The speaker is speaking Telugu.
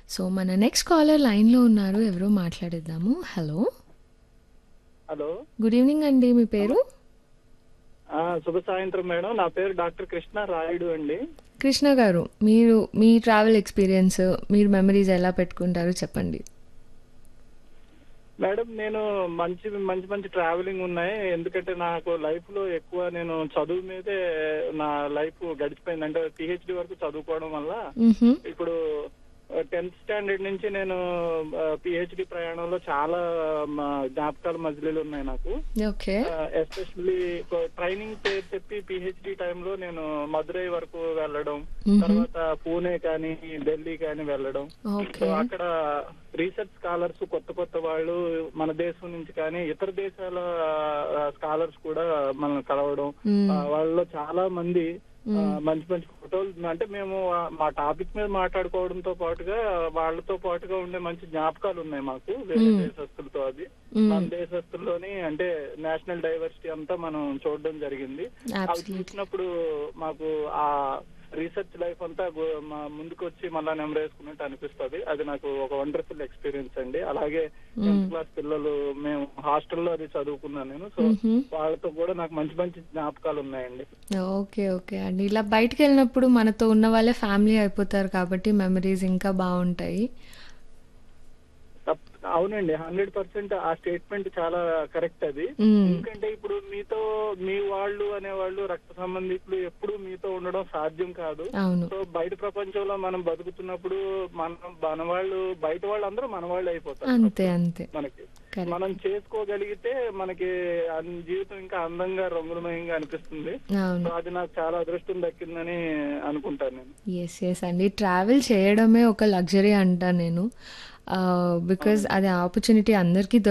సో మన నెక్స్ట్ కాలర్ లైన్లో ఉన్నారు ఎవరో మాట్లాడిద్దాము హలో హలో గుడ్ ఈవినింగ్ అండి మీ పేరు ఆ, శుభ సాయంత్రం మేడం నా పేరు డాక్టర్ కృష్ణ రాయుడు అండి కృష్ణ గారు మీరు మీ ట్రావెల్ ఎక్స్పీరియన్స్ మీరు మెమరీస్ ఎలా పెట్టుకుంటారో చెప్పండి మేడం నేను మంచి మంచి మంచి ట్రావెలింగ్ ఉన్నాయి ఎందుకంటే నాకు లైఫ్ లో ఎక్కువ నేను చదువు మీదే నా లైఫ్ గడిచిపోయింది అంటే పిహెచ్డి వరకు చదువుకోవడం వల్ల మ్హూ. ఇప్పుడు టెన్త్ స్టాండర్డ్ నుంచి నేను పిహెచ్డి ప్రయాణంలో చాలా మా జ్ఞాపకాలు మజిలీలు ఉన్నాయి నాకు ఓకే ఎస్పెషల్లీ ట్రైనింగ్ పేరు చెప్పి పిహెచ్డి టైంలో నేను మదురై వరకు వెళ్ళడం మ్హూ. తర్వాత పూణే కానీ ఢిల్లీ కానీ వెళ్ళడం ఓకే సో అక్కడ రీసెర్చ్ స్కాలర్స్ కొత్త కొత్త వాళ్ళు మన దేశం నుంచి కానీ ఇతర దేశాల స్కాలర్స్ కూడా మనం కలవడం మ్మ్. ఆ, వాళ్ళలో చాలా మంది ఆ, మంచి మంచి ఫోటోలు అంటే మేము ఆ, మా టాపిక్ మీద మాట్లాడుకోవడంతో పాటుగా వాళ్ళతో పాటుగా ఉండే మంచి జ్ఞాపకాలు ఉన్నాయి మాకు వేరే దేశస్తులతో అది మ్మ్. మన దేశస్తుల్లోని అంటే నేషనల్ డైవర్సిటీ అంతా మనం చూడడం జరిగింది అవి Absolutely. చూసినప్పుడు మాకు ఆ రీసెర్చ్ లైఫ్ అంతా గు- మా ముందుకు వచ్చి మళ్ళా నెమరేసుకున్నట్టు అనిపిస్తుంది అది నాకు ఒక వండర్ఫుల్ ఎక్స్పీరియన్స్ అండి అలాగే టెన్త్ క్లాస్ పిల్లలు మేము హాస్టల్లో అది చదువుకున్నాను నేను సో మ్హూ. వాళ్ళతో కూడా నాకు మంచి మంచి జ్ఞాపకాలు ఉన్నాయండి ఓకే ఓకే అండి ఇలా బయటికి వెళ్ళినప్పుడు మనతో ఉన్న వాళ్ళే ఫ్యామిలీ అయిపోతారు కాబట్టి మెమరీస్ ఇంకా బాగుంటాయి తప్ప- అవునండి హండ్రెడ్ పర్సెంట్ ఆ స్టేట్మెంట్ చాలా కరెక్ట్ అది మ్మ్. ఎందుకంటే ఇప్పుడు మీతో మీ వాళ్ళు అనేవాళ్ళు రక్త సంబంధికులు ఎప్పుడు మీతో ఉండడం సాధ్యం కాదు అవును సో బయట ప్రపంచంలో మనం బతుకుతున్నప్పుడు మనం మన వాళ్ళు బయట వాళ్ళందరూ మన వాళ్ళు అయిపోతారు అంతే అంతే మనకి Correct. మనం చేసుకోగలిగితే మనకి అన్- జీవితం ఇంకా అందంగా రంగులమయంగా అనిపిస్తుంది అవును సో అది నాకు చాలా అదృష్టం దక్కిందని అనుకుంటాను నేను ఎస్ ఎస్ అండి ట్రావెల్ చేయడమే ఒక లగ్జరీ అంటా నేను బికాజ్ అది ఆపర్చునిటీ అందరికీ